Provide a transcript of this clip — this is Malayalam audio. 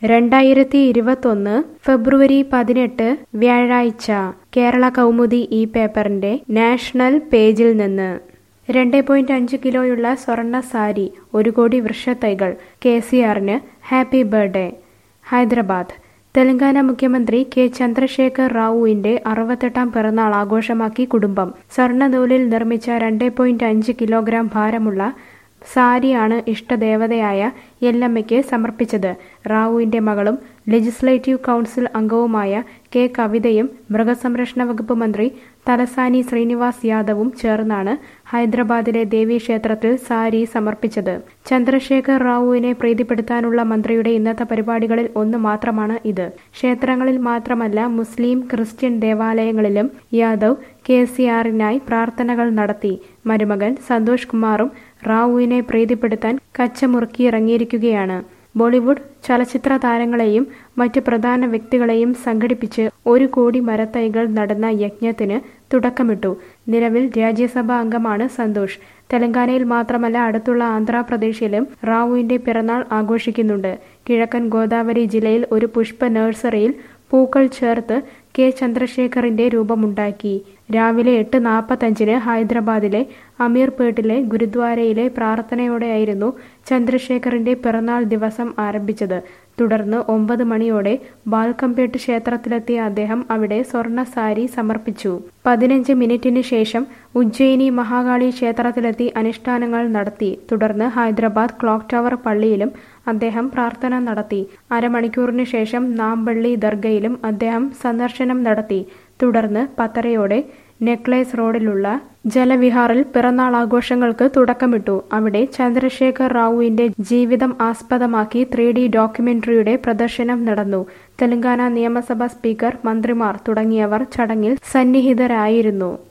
രണ്ടായിരത്തി ഇരുപത്തൊന്ന് ഫെബ്രുവരി പതിനെട്ട് വ്യാഴാഴ്ച കേരള കൗമുദി ഈ പേപ്പറിന്റെ നാഷണൽ പേജിൽ നിന്ന് രണ്ട് പോയിന്റ് അഞ്ച് കിലോയുള്ള സ്വർണ്ണ സാരി ഒരു കോടി വൃക്ഷത്തൈകൾ കെ സി ആറിന് ഹാപ്പി ബർത്ത്ഡേ ഹൈദരാബാദ് തെലങ്കാന മുഖ്യമന്ത്രി കെ ചന്ദ്രശേഖർ റാവുവിന്റെ അറുപത്തെട്ടാം പിറന്നാൾ ആഘോഷമാക്കി കുടുംബം സ്വർണ്ണ നൂലിൽ നിർമ്മിച്ച രണ്ട് പോയിന്റ് അഞ്ച് കിലോഗ്രാം ഭാരമുള്ള സാരിയാണ് ഇഷ്ടദേവതയായ യെല്ലമ്മയ്ക്ക് സമർപ്പിച്ചത് റാവുവിന്റെ മകളും ലെജിസ്ലേറ്റീവ് കൗൺസിൽ അംഗവുമായ കെ കവിതയും മൃഗസംരക്ഷണ വകുപ്പ് മന്ത്രി തലസാനി ശ്രീനിവാസ് യാദവും ചേർന്നാണ് ഹൈദരാബാദിലെ ദേവീക്ഷേത്രത്തിൽ സാരി സമർപ്പിച്ചത് ചന്ദ്രശേഖർ റാവുവിനെ പ്രീതിപ്പെടുത്താനുള്ള മന്ത്രിയുടെ ഇന്നത്തെ പരിപാടികളിൽ ഒന്ന് മാത്രമാണ് ഇത് ക്ഷേത്രങ്ങളിൽ മാത്രമല്ല മുസ്ലിം ക്രിസ്ത്യൻ ദേവാലയങ്ങളിലും യാദവ് കെ സി ആറിനായി പ്രാർത്ഥനകൾ നടത്തി മരുമകൻ സന്തോഷ് കുമാറും റാവുവിനെ പ്രീതിപ്പെടുത്താൻ കച്ചമുറുക്കി ഇറങ്ങിയിരിക്കുകയാണ് ബോളിവുഡ് ചലച്ചിത്ര താരങ്ങളെയും മറ്റ് പ്രധാന വ്യക്തികളെയും സംഘടിപ്പിച്ച് ഒരു കോടി മരത്തൈകൾ നടന്ന യജ്ഞത്തിന് തുടക്കമിട്ടു നിലവിൽ രാജ്യസഭാ അംഗമാണ് സന്തോഷ് തെലങ്കാനയിൽ മാത്രമല്ല അടുത്തുള്ള ആന്ധ്രാപ്രദേശിലും റാവുവിന്റെ പിറന്നാൾ ആഘോഷിക്കുന്നുണ്ട് കിഴക്കൻ ഗോദാവരി ജില്ലയിൽ ഒരു പുഷ്പ നഴ്സറിയിൽ പൂക്കൾ ചേർത്ത് കെ ചന്ദ്രശേഖറിന്റെ രൂപമുണ്ടാക്കി രാവിലെ എട്ട് നാൽപ്പത്തഞ്ചിന് ഹൈദരാബാദിലെ അമീർപേട്ടിലെ ഗുരുദ്വാരയിലെ പ്രാർത്ഥനയോടെയായിരുന്നു ചന്ദ്രശേഖറിന്റെ പിറന്നാൾ ദിവസം ആരംഭിച്ചത് തുടർന്ന് ഒമ്പത് മണിയോടെ ബാൽക്കംപേട്ട് ക്ഷേത്രത്തിലെത്തിയ അദ്ദേഹം അവിടെ സ്വർണ്ണ സാരി സമർപ്പിച്ചു പതിനഞ്ച് മിനിറ്റിന് ശേഷം ഉജ്ജയിനി മഹാകാളി ക്ഷേത്രത്തിലെത്തി അനുഷ്ഠാനങ്ങൾ നടത്തി തുടർന്ന് ഹൈദരാബാദ് ക്ലോക്ക് ടവർ പള്ളിയിലും അദ്ദേഹം പ്രാർത്ഥന നടത്തി അരമണിക്കൂറിന് ശേഷം നാമ്പള്ളി ദർഗയിലും അദ്ദേഹം സന്ദർശനം നടത്തി തുടർന്ന് പത്തരയോടെ നെക്ലേസ് റോഡിലുള്ള ജലവിഹാറിൽ പിറന്നാൾ ആഘോഷങ്ങൾക്ക് തുടക്കമിട്ടു അവിടെ ചന്ദ്രശേഖർ റാവുവിന്റെ ജീവിതം ആസ്പദമാക്കി ത്രീ ഡി ഡോക്യുമെന്ററിയുടെ പ്രദർശനം നടന്നു തെലങ്കാന നിയമസഭാ സ്പീക്കർ മന്ത്രിമാർ തുടങ്ങിയവർ ചടങ്ങിൽ സന്നിഹിതരായിരുന്നു